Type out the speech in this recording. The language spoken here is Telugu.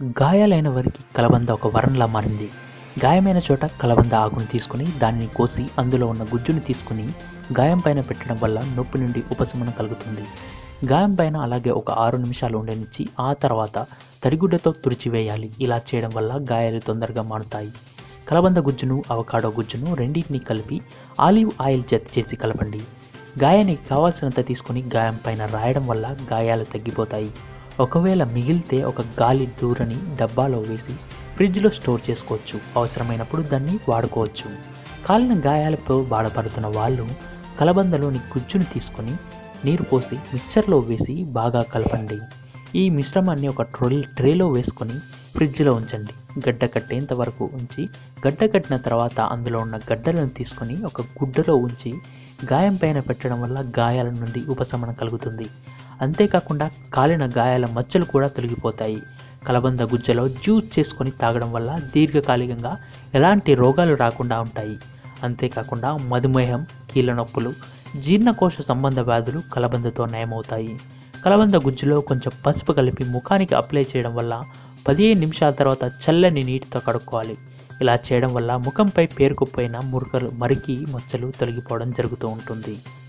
గాయాలైన వారికి కలబంద ఒక వరంలా మారింది గాయమైన చోట కలబంద ఆకును తీసుకుని దానిని కోసి అందులో ఉన్న గుజ్జుని తీసుకుని గాయం పైన పెట్టడం వల్ల నొప్పి నుండి ఉపశమనం కలుగుతుంది గాయం పైన అలాగే ఒక ఆరు నిమిషాలు ఉండనిచ్చి ఆ తర్వాత తడిగుడ్డతో తుడిచివేయాలి ఇలా చేయడం వల్ల గాయాలు తొందరగా మానుతాయి కలబంద గుజ్జును అవకాడో గుజ్జును రెండింటిని కలిపి ఆలివ్ ఆయిల్ జత చేసి కలపండి గాయానికి కావాల్సినంత తీసుకుని గాయం పైన రాయడం వల్ల గాయాలు తగ్గిపోతాయి ఒకవేళ మిగిలితే ఒక గాలి దూరని డబ్బాలో వేసి ఫ్రిడ్జ్లో స్టోర్ చేసుకోవచ్చు అవసరమైనప్పుడు దాన్ని వాడుకోవచ్చు కాలిన గాయాలతో బాధపడుతున్న వాళ్ళు కలబందలోని గుజ్జును తీసుకొని నీరు పోసి మిక్చర్లో వేసి బాగా కలపండి ఈ మిశ్రమాన్ని ఒక ట్రోల్ ట్రేలో వేసుకొని ఫ్రిడ్జ్లో ఉంచండి గడ్డ కట్టేంత వరకు ఉంచి గడ్డ కట్టిన తర్వాత అందులో ఉన్న గడ్డలను తీసుకొని ఒక గుడ్డలో ఉంచి గాయం పైన పెట్టడం వల్ల గాయాల నుండి ఉపశమనం కలుగుతుంది అంతేకాకుండా కాలిన గాయాల మచ్చలు కూడా తొలగిపోతాయి కలబంద గుజ్జలో జ్యూస్ చేసుకొని తాగడం వల్ల దీర్ఘకాలికంగా ఎలాంటి రోగాలు రాకుండా ఉంటాయి అంతేకాకుండా మధుమేహం కీళ్ళ నొప్పులు జీర్ణకోశ సంబంధ వ్యాధులు కలబందతో నయమవుతాయి కలబంద గుజ్జులో కొంచెం పసుపు కలిపి ముఖానికి అప్లై చేయడం వల్ల పదిహేను నిమిషాల తర్వాత చల్లని నీటితో కడుక్కోవాలి ఇలా చేయడం వల్ల ముఖంపై పేరుకుపోయిన మురుకలు మరికి మచ్చలు తొలగిపోవడం జరుగుతూ ఉంటుంది